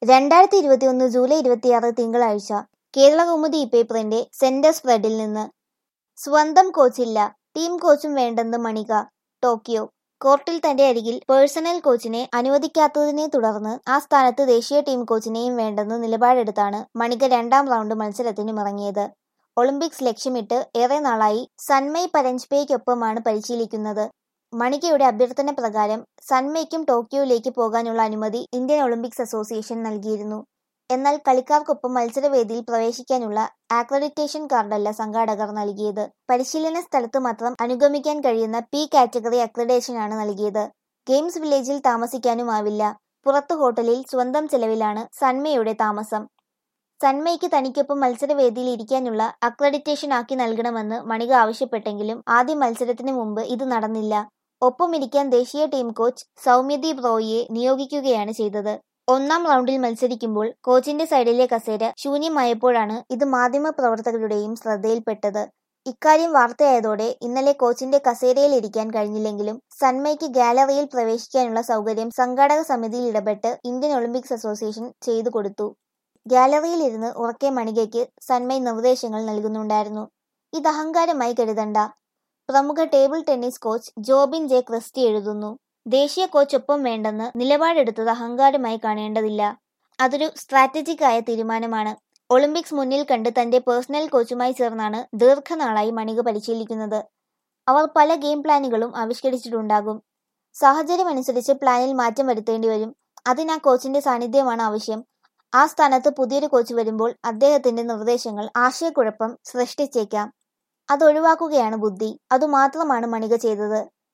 രണ്ടായിരത്തി ഇരുപത്തിയൊന്ന് ജൂലൈ ഇരുപത്തിയാറ് തിങ്കളാഴ്ച കേരളകൗമുദി പേപ്പറിന്റെ സെന്റർ സ്പ്രെഡിൽ നിന്ന് സ്വന്തം കോച്ചില്ല ടീം കോച്ചും വേണ്ടെന്ന് മണിക ടോക്കിയോ കോർട്ടിൽ തന്റെ അരികിൽ പേഴ്സണൽ കോച്ചിനെ അനുവദിക്കാത്തതിനെ തുടർന്ന് ആ സ്ഥാനത്ത് ദേശീയ ടീം കോച്ചിനെയും വേണ്ടെന്ന് നിലപാടെടുത്താണ് മണിക രണ്ടാം റൗണ്ട് മത്സരത്തിനുമിറങ്ങിയത് ഒളിമ്പിക്സ് ലക്ഷ്യമിട്ട് ഏറെ നാളായി സൺമയ് പരഞ്ച്പേയ്ക്കൊപ്പമാണ് പരിശീലിക്കുന്നത് മണികയുടെ അഭ്യർത്ഥന പ്രകാരം സൺമയ്ക്കും ടോക്കിയോയിലേക്ക് പോകാനുള്ള അനുമതി ഇന്ത്യൻ ഒളിമ്പിക്സ് അസോസിയേഷൻ നൽകിയിരുന്നു എന്നാൽ കളിക്കാർക്കൊപ്പം മത്സരവേദിയിൽ പ്രവേശിക്കാനുള്ള ആക്രഡിറ്റേഷൻ കാർഡല്ല സംഘാടകർ നൽകിയത് പരിശീലന സ്ഥലത്ത് മാത്രം അനുഗമിക്കാൻ കഴിയുന്ന പി കാറ്റഗറി അക്രഡേഷനാണ് നൽകിയത് ഗെയിംസ് വില്ലേജിൽ താമസിക്കാനുമാവില്ല പുറത്ത് ഹോട്ടലിൽ സ്വന്തം ചെലവിലാണ് സൺമയുടെ താമസം സൺമയ്ക്ക് തനിക്കൊപ്പം മത്സരവേദിയിൽ ഇരിക്കാനുള്ള അക്രഡിറ്റേഷൻ ആക്കി നൽകണമെന്ന് മണിക ആവശ്യപ്പെട്ടെങ്കിലും ആദ്യ മത്സരത്തിന് മുമ്പ് ഇത് നടന്നില്ല ഒപ്പം ഇരിക്കാൻ ദേശീയ ടീം കോച്ച് സൗമ്യദീപ് റോയിയെ നിയോഗിക്കുകയാണ് ചെയ്തത് ഒന്നാം റൗണ്ടിൽ മത്സരിക്കുമ്പോൾ കോച്ചിന്റെ സൈഡിലെ കസേര ശൂന്യമായപ്പോഴാണ് ഇത് മാധ്യമ പ്രവർത്തകരുടെയും ശ്രദ്ധയിൽപ്പെട്ടത് ഇക്കാര്യം വാർത്തയായതോടെ ഇന്നലെ കോച്ചിന്റെ കസേരയിൽ ഇരിക്കാൻ കഴിഞ്ഞില്ലെങ്കിലും സൺമയ്ക്ക് ഗാലറിയിൽ പ്രവേശിക്കാനുള്ള സൗകര്യം സംഘാടക സമിതിയിൽ ഇടപെട്ട് ഇന്ത്യൻ ഒളിമ്പിക്സ് അസോസിയേഷൻ ചെയ്തു കൊടുത്തു ഗാലറിയിൽ ഇരുന്ന് ഉറക്കെ മണികയ്ക്ക് സൺമയ് നിർദ്ദേശങ്ങൾ നൽകുന്നുണ്ടായിരുന്നു ഇത് അഹങ്കാരമായി കരുതണ്ട പ്രമുഖ table tennis coach Jobin J Christy എഴുതുന്നു ദേശീയ കോച്ച് ഒപ്പം വേണ്ടെന്ന് നിലപാടെടുത്തത് അഹങ്കാരമായി കാണേണ്ടതില്ല അതൊരു സ്ട്രാറ്റജിക് ആയ തീരുമാനമാണ് ഒളിമ്പിക്സ് മുന്നിൽ കണ്ട് തന്റെ പേഴ്സണൽ കോച്ചുമായി ചേർന്നാണ് ദീർഘനാളായി മണിക പരിശീലിക്കുന്നത് അവർ പല ഗെയിം പ്ലാനുകളും ആവിഷ്കരിച്ചിട്ടുണ്ടാകും സാഹചര്യമനുസരിച്ച് പ്ലാനിൽ മാറ്റം വരുത്തേണ്ടി വരും അതിന് ആ കോച്ചിന്റെ സാന്നിധ്യമാണ് ആവശ്യം ആ സ്ഥാനത്ത് പുതിയൊരു കോച്ച് വരുമ്പോൾ അദ്ദേഹത്തിന്റെ നിർദ്ദേശങ്ങൾ ആശയക്കുഴപ്പം സൃഷ്ടിച്ചേക്കാം അത് ഒഴിവാക്കുകയാണ് ബുദ്ധി അതുമാത്രമാണ് മണിക ചെയ്തത്